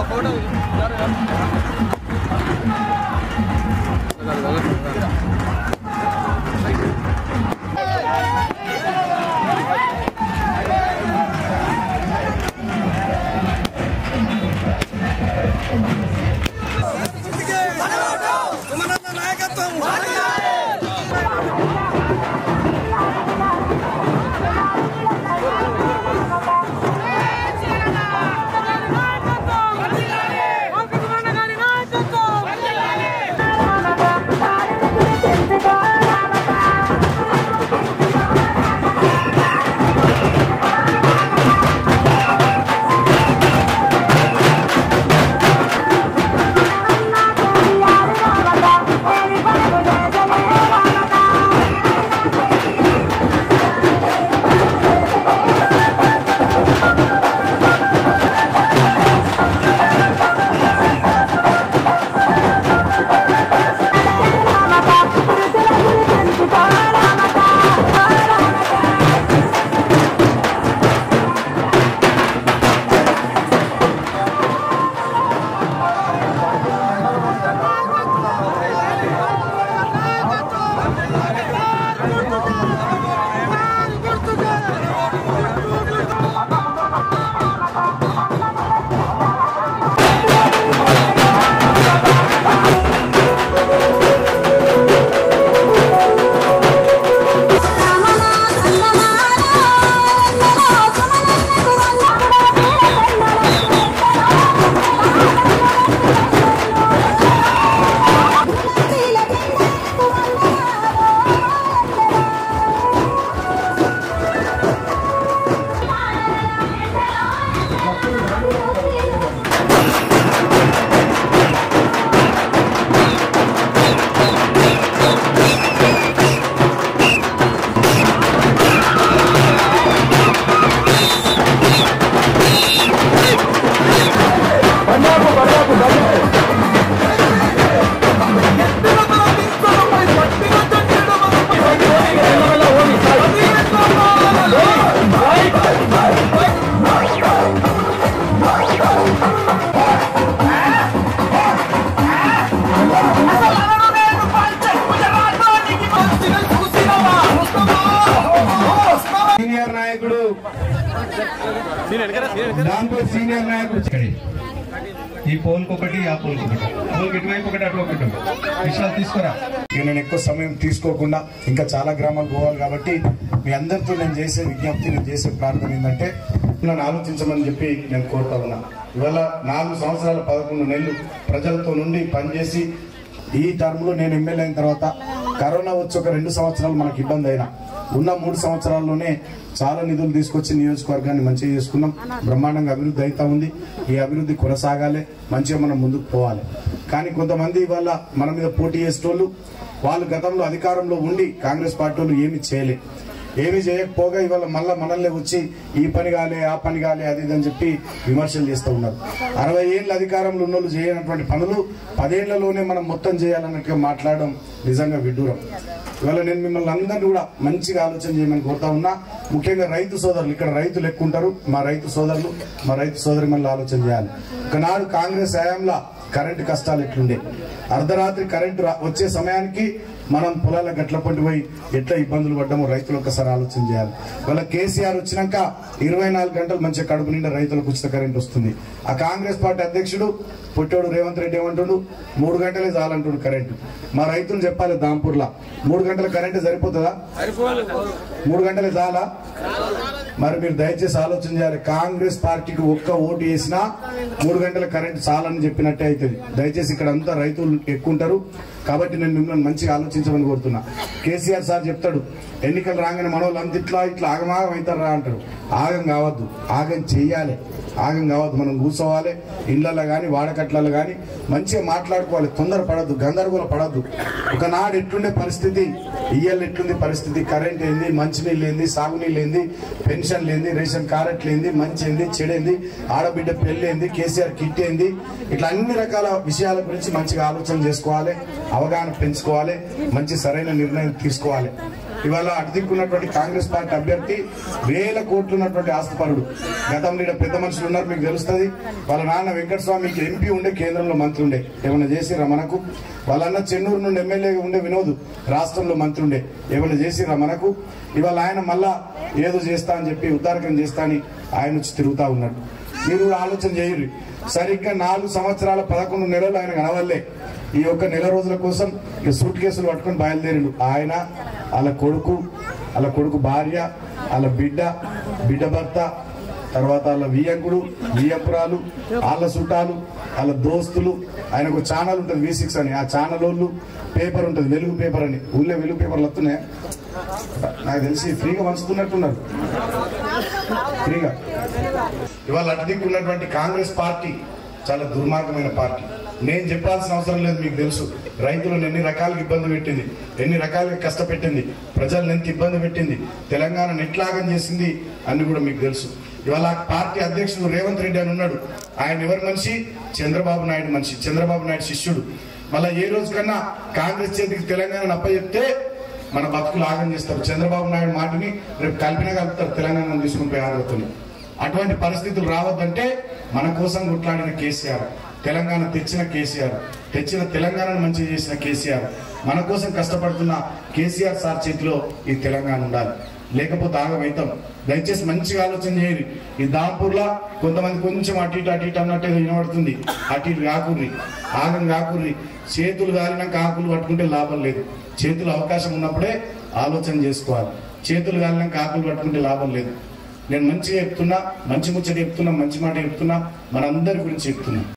Senior నాయకుడు దాంట్లో senior నాయకుడు ఇక్కడి. ఈ పోల్కి ఒకటి ఆ పోల్కి ఒకటి పోల్కి ఇటువైపు ఒకటి అటు ఒకటి విషయాలు తీసుకురా ఇక నేను ఎక్కువ సమయం తీసుకోకుండా ఇంకా చాలా గ్రామాలు పోవాలి కాబట్టి మీ అందరితో నేను చేసే విజ్ఞప్తి నేను చేసే ప్రార్థన ఏంటంటే నన్ను ఆలోచించమని చెప్పి నేను కోరుతా ఉన్నా ఇవాళ నాలుగు సంవత్సరాల పదకొండు నెలలు ప్రజలతో నుండి పనిచేసి ఈ టర్మ్ లో నేను ఎమ్మెల్యే అయిన తర్వాత కరోనా వచ్చి ఒక రెండు సంవత్సరాలు మనకి ఇబ్బంది అయినా ఉన్న మూడు సంవత్సరాల్లోనే చాలా నిధులు తీసుకొచ్చి నియోజకవర్గాన్ని మంచిగా చేసుకున్నాం బ్రహ్మాండంగా అభివృద్ధి అవుతా ఉంది ఈ అభివృద్ధి కొనసాగాలి మంచిగా మనం ముందుకు పోవాలి కానీ కొంతమంది ఇవాళ మన మీద పోటీ చేసేటోళ్ళు వాళ్ళు గతంలో అధికారంలో ఉండి కాంగ్రెస్ పార్టీ వాళ్ళు ఏమి చేయలే ఏమి చేయకపోగా ఇవాళ మళ్ళా మనల్ని వచ్చి ఈ పని కాలే ఆ పని కాలే అది ఇది అని చెప్పి విమర్శలు చేస్తూ ఉన్నారు అరవై ఏళ్ళ అధికారంలో ఉన్న వాళ్ళు చేయనటువంటి పనులు పదేళ్లలోనే మనం మొత్తం చేయాలన్నట్టుగా మాట్లాడడం నిజంగా విడ్డూరం ఇవాళ నేను మిమ్మల్ని అందరినీ కూడా మంచిగా ఆలోచన చేయమని కోరుతా ఉన్నా ముఖ్యంగా రైతు సోదరులు ఇక్కడ రైతులు ఎక్కువ ఉంటారు మా రైతు సోదరులు మా రైతు సోదరి మళ్ళీ ఆలోచన చేయాలి ఒకనాడు కాంగ్రెస్ హయాంలో కరెంటు కష్టాలు ఎట్లుండే అర్ధరాత్రి కరెంటు రా- వచ్చే సమయానికి మనం పొలాల గట్ల పంటి పోయి ఎట్లా ఇబ్బందులు పడ్డామో రైతులు ఒక్కసారి ఆలోచన చేయాలి వాళ్ళ కేసీఆర్ వచ్చినాక ఇరవై నాలుగు గంటలు మంచిగా కడుపు నిండా రైతులకు ఉచిత కరెంట్ వస్తుంది ఆ కాంగ్రెస్ పార్టీ అధ్యక్షుడు పుట్టోడు రేవంత్ రెడ్డి ఏమంటుండు మూడు గంటలే చాలంటుండు కరెంటు మా రైతులు చెప్పాలి దాంపూర్లా మూడు గంటల కరెంటు సరిపోతుందా మూడు గంటలే చాలా మరి మీరు దయచేసి ఆలోచన చేయాలి కాంగ్రెస్ పార్టీకి ఒక్క ఓటు వేసినా మూడు గంటల కరెంట్ చాలని చెప్పినట్టే అవుతుంది దయచేసి ఇక్కడ అంతా రైతులు ఎక్కువ ఉంటారు కాబట్టి నేను మిమ్మల్ని మంచిగా ఆలోచించమని కోరుతున్నా కేసీఆర్ సార్ చెప్తాడు ఎన్నికలు రాగానే మన వాళ్ళు అంత ఇట్లా ఇట్లా ఆగమాగం అవుతారా అంటారు ఆగం కావద్దు ఆగం చెయ్యాలి ఆగం కావద్దు మనం కూర్చోవాలి ఇళ్లలో కానీ వాడకట్లలో కానీ మంచిగా మాట్లాడుకోవాలి తొందర పడద్దు గందరగోళ పడద్దు ఒకనాడు ఎట్లుండే పరిస్థితి ఇయ్యాల ఎట్లుంది పరిస్థితి కరెంట్ ఏంది మంచినీళ్ళు ఏంది సాగునీళ్ళు ఏంది పెన్షన్ లేంది రేషన్ కారెట్లు ఏంది మంచి ఏంది చెడేంది ఆడబిడ్డ పెళ్లి ఏంది కేసీఆర్ కిట్ ఏంది ఇట్లా అన్ని రకాల విషయాల గురించి మంచిగా ఆలోచన చేసుకోవాలి అవగాహన పెంచుకోవాలి మంచి సరైన నిర్ణయం తీసుకోవాలి ఇవాళ అటు దిక్కున్నటువంటి కాంగ్రెస్ పార్టీ అభ్యర్థి వేల కోట్లు ఉన్నటువంటి ఆస్తిపరుడు గతంలో ఈడ పెద్ద మనుషులు ఉన్నారు మీకు తెలుస్తుంది వాళ్ళ నాన్న వెంకటస్వామికి ఎంపీ ఉండే కేంద్రంలో మంత్రి ఉండే ఏమైనా చేసిరా మనకు వాళ్ళ అన్న చెన్నూరు నుండి ఎమ్మెల్యేగా ఉండే వినోద్ రాష్ట్రంలో మంత్రి ఉండే ఏమైనా చేసిరా మనకు ఇవాళ ఆయన మళ్ళా ఏదో చేస్తా అని చెప్పి ఉద్దారకం చేస్తా అని ఆయన వచ్చి తిరుగుతా ఉన్నాడు మీరు కూడా ఆలోచన చేయరు సరిగ్గా నాలుగు సంవత్సరాల పదకొండు నెలలు ఆయన కనవల్లే ఈ యొక్క నెల రోజుల కోసం ఇక సూట్ కేసులు పట్టుకొని బయలుదేరిండు ఆయన వాళ్ళ కొడుకు వాళ్ళ కొడుకు భార్య వాళ్ళ బిడ్డ బిడ్డ భర్త తర్వాత వాళ్ళ వియంకుడు వియంపురాలు వాళ్ళ చుట్టాలు వాళ్ళ దోస్తులు ఆయనకు ఛానల్ ఉంటుంది వి సిక్స్ అని ఆ ఛానల్ వాళ్ళు పేపర్ ఉంటుంది వెలుగు పేపర్ అని ఊళ్ళో వెలుగు పేపర్లు వస్తున్నాయి నాకు తెలిసి ఫ్రీగా పంచుతున్నట్టున్నారు ఫ్రీగా ఇవాళ అటుదిక్కు ఉన్నటువంటి కాంగ్రెస్ పార్టీ చాలా దుర్మార్గమైన పార్టీ నేను చెప్పాల్సిన అవసరం లేదు మీకు తెలుసు రైతులను ఎన్ని రకాలుగా ఇబ్బంది పెట్టింది ఎన్ని రకాలుగా కష్టపెట్టింది ప్రజలను ఎంత ఇబ్బంది పెట్టింది తెలంగాణను ఎట్లాగం చేసింది అన్ని కూడా మీకు తెలుసు ఇవాళ ఆ పార్టీ అధ్యక్షుడు రేవంత్ రెడ్డి అని ఉన్నాడు ఆయన ఎవరి మనిషి చంద్రబాబు నాయుడు మనిషి చంద్రబాబు నాయుడు శిష్యుడు మళ్ళా ఏ రోజు కన్నా కాంగ్రెస్ చేతికి తెలంగాణ అప్పచెప్తే మన బతుకులు ఆగం చేస్తారు చంద్రబాబు నాయుడు మాటని రేపు కల్పిన కలుపుతారు తెలంగాణను తీసుకుని పోయి ఆంధ్రతని అటువంటి పరిస్థితులు రావద్దంటే మన కోసం కొట్లాడిన కేసీఆర్ తెలంగాణ తెచ్చిన కేసీఆర్ తెచ్చిన తెలంగాణను మంచిగా చేసిన కేసీఆర్ మన కోసం కష్టపడుతున్న కేసీఆర్ సార్ చేతిలో ఈ తెలంగాణ ఉండాలి లేకపోతే ఆగమవుతాం దయచేసి మంచిగా ఆలోచన చేయండి ఈ దాంపూర్లో కొంతమంది కొంచెం అటు ఇటు అటు ఇటు అన్నట్టు ఏదో వినబడుతుంది అటు ఇటు కాకుర్రి ఆగం కాకుర్రి చేతులు కాలినాక ఆకులు పట్టుకుంటే లాభం లేదు చేతులు అవకాశం ఉన్నప్పుడే ఆలోచన చేసుకోవాలి చేతులు కాలినాక ఆకులు పట్టుకుంటే లాభం లేదు నేను మంచిగా చెప్తున్నా మంచి ముచ్చట చెప్తున్నా మంచి మాట చెప్తున్నా మనందరి గురించి చెప్తున్నా